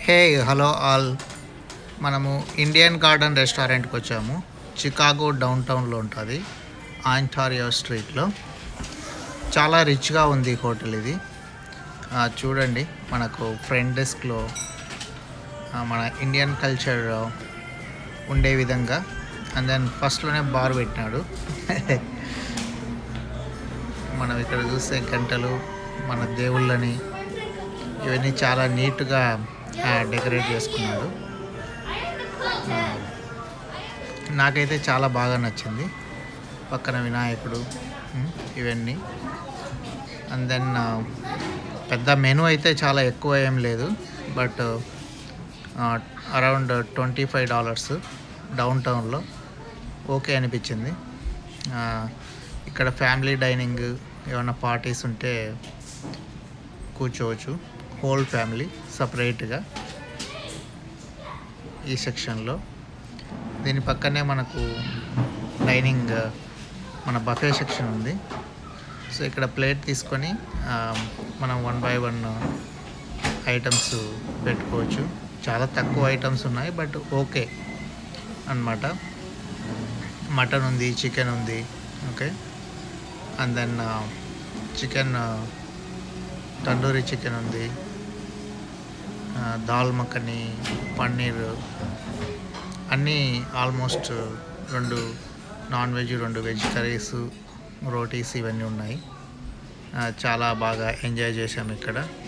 హే hello all మనము Indian garden రెస్టారెంట్కి వచ్చాము చికాగో డౌన్ టౌన్లో ఉంటుంది ఆంటారియో స్ట్రీట్లో చాలా రిచ్గా ఉంది హోటల్ ఇది ఆ, చూడండి మనకు ఫ్రంట్ డెస్క్లో ఆ, మన ఇండియన్ కల్చర్ ఉండే విధంగా అండ్ దెన్ ఫస్ట్లోనే బార్ పెట్టినాడు మనం ఇక్కడ చూస్తే గంటలు మన దేవుళ్ళని ఇవన్నీ చాలా నీట్గా డెకరేట్ చేసుకున్నాడు ఆ, నాకైతే చాలా బాగా నచ్చింది పక్కన వినాయకుడు ఉమ్, ఇవన్నీ అండ్ దెన్ పెద్ద మెనూ అయితే చాలా ఎక్కువ ఏం లేదు but around twenty five dollars down టౌన్లో ఓకే అనిపించింది ఆ, ఇక్కడ ఫ్యామిలీ డైనింగ్ ఏమైనా పార్టీస్ ఉంటే కూర్చోవచ్చు హోల్ ఫ్యామిలీ సపరేట్గా ఈ సెక్షన్లో దీని పక్కనే మనకు డైనింగ్ మన బఫే సెక్షన్ ఉంది సో ఇక్కడ ప్లేట్ తీసుకొని ఆ, మనం వన్ బై వన్ ఐటమ్స్ పెట్టుకోవచ్చు చాలా తక్కువ ఐటమ్స్ ఉన్నాయి బట్ ఓకే అన్నమాట మటన్ ఉంది చికెన్ ఉంది okay and then chicken tandoori chicken ఉంది ఆ, దాల్ మఖని పన్నీర్ అన్నీ ఆల్మోస్ట్ రెండు నాన్ వెజ్ రెండు వెజ్ కర్రీస్ రోటీస్ ఇవన్నీ ఉన్నాయి ఆ, చాలా బాగా ఎంజాయ్ చేసాము ఇక్కడ